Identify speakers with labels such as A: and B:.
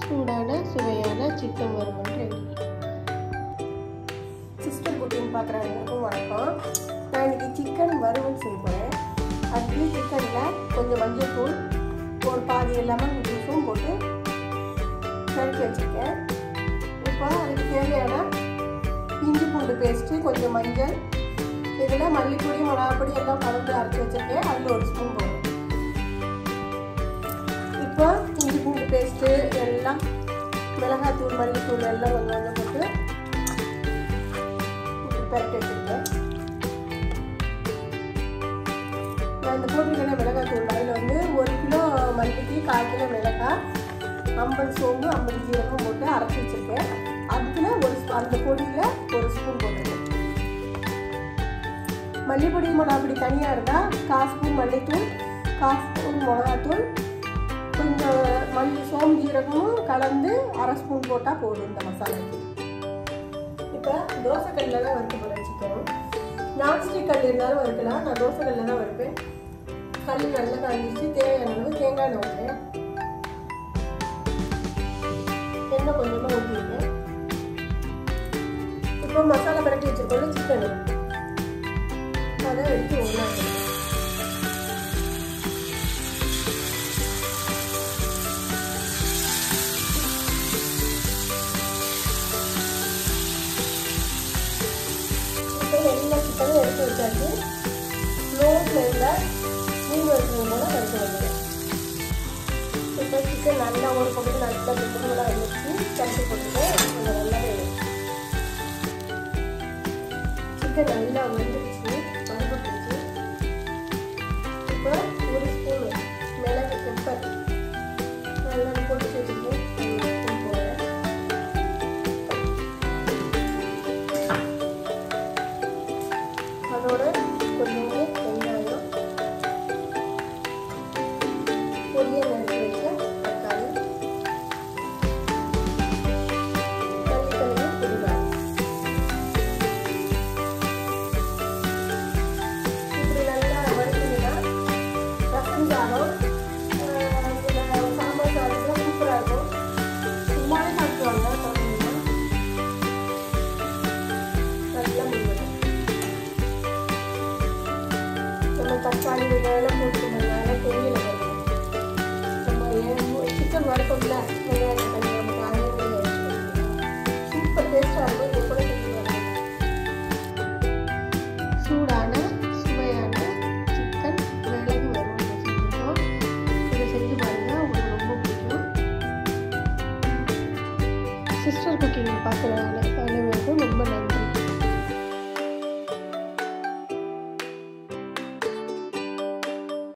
A: சூடான சுவையான சிக்கன் வறுவல் ரெடி
B: சிஸ்டர் குக்கிங் பார்க்குற எல்லாருக்கும் வணக்கம் நான் இன்னைக்கு சிக்கன் வறுவல் செய்ய போகிறேன் அதுக்கு சிக்கனில் கொஞ்சம் மஞ்சள் தூள் ஒரு பாதி லெமன் ஜூஸும் போட்டு கலக்கி வச்சுருக்கேன் இப்போ அதுக்கு தேவையான இஞ்சி பூண்டு பேஸ்ட்டு கொஞ்சம் மஞ்சள் இதில் மல்லிப்பொடி மிளகாப்பொடி எல்லாம் கலந்து அரைச்சி வச்சுருக்கேன் அதில் ஒரு ஸ்பூன் போடுறேன் இப்போ இஞ்சி பூண்டு பேஸ்ட்டு எல்லாம் மிளகாத்தூள் மல்லித்தூள் எல்லாம் கொஞ்சம் கொஞ்சம் போட்டு பரட்டி வச்சுருக்கேன் நான் இந்த போட்டிருக்கிற மிளகாத்தூள் அதில் வந்து ஒரு கிலோ மல்லிக்கு கால் கிலோ மிளகாய் ஐம்பது சோம்பு ஐம்பது ஜீரகம் போட்டு அரைச்சி வச்சுருக்கேன் அதுக்குள்ள ஒரு அந்த பொடியில் ஒரு ஸ்பூன் போட்டிருக்கேன் மல்லிப்பொடி மிளகாப்பொடி தனியாக இருந்தால் கால் ஸ்பூன் மல்லித்தூள் கால் ஸ்பூன் மிளகாத்தூள் கொஞ்சம் மல்லி சோம்பு ஜீரகமும் கலந்து அரை ஸ்பூன் போட்டால் போதும் இந்த மசாலாக்கு இப்போ தோசை கல்லில் தான் வறுத்து போட சிக்கன் நான்ஸ்டிக் கல் இருந்தாலும் வறுக்கலாம் நான் தோசை கல்லில் தான் வறுப்பேன் கல் நல்லா காஞ்சிச்சு தேவையான அளவு தேங்காய் எண்ணெய் ஊற்றுறேன் எண்ணெய் கொஞ்சமாக ஊற்றிருக்கேன் இப்போ மசாலா பரட்டி வச்சுருக்கோம் சிக்கன் அதை எடுத்து ஒன்றா இப்போ எல்லா சிக்கனும் எடுத்து வச்சாச்சு லோ ஃப்ளேமில் மீன் வறுக்கிறது போல வறுத்து வந்துடும் இப்போ சிக்கன் நல்லா ஒரு பக்கத்தில் நல்லா குடும்பலாம் வந்துச்சு கட்டி போட்டுட்டு கொஞ்சம் நல்லா சிக்கன் நல்லா வந்துருச்சு வறுபட்டுருச்சு இப்போ ஒரு ஸ்பூன் மிளகு பெப்பர் நல்லா போட்டு வச்சுருக்கேன் ஸ்பூன் போடுறேன் அதோட கொஞ்சோண்டு வெங்காயம் பொடியை நறுக்கி வச்ச தக்காளி மல்லித்தலையும் புதினா இப்படி நல்லா வறுத்தீங்கன்னா ரசம் சாதம் இதில் சாம்பார் சாதத்தில் சூப்பராக இருக்கும் சும்மாவே சாப்பிடுவாங்க குழந்தைங்க நல்லா முடியும் நம்ம தக்காளி வெங்காயம் போட்டுக்கிறதுனால தெரியல பாருங்க நம்ம ஏன் சிக்கன் வறுக்கல வெங்காயம் தக்காளி நமக்கு அதே சூப்பர் டேஸ்டாக இருக்கும் இது கூட செஞ்சு பாருங்க
A: சூடான சுவையான சிக்கன் மிளகு வறுவல் செஞ்சுருக்கோம் இதை செஞ்சு பாருங்கள் உங்களுக்கு ரொம்ப பிடிக்கும் சிஸ்டர் குக்கிங் பார்க்குற அனைவருக்கும் ரொம்ப நன்றி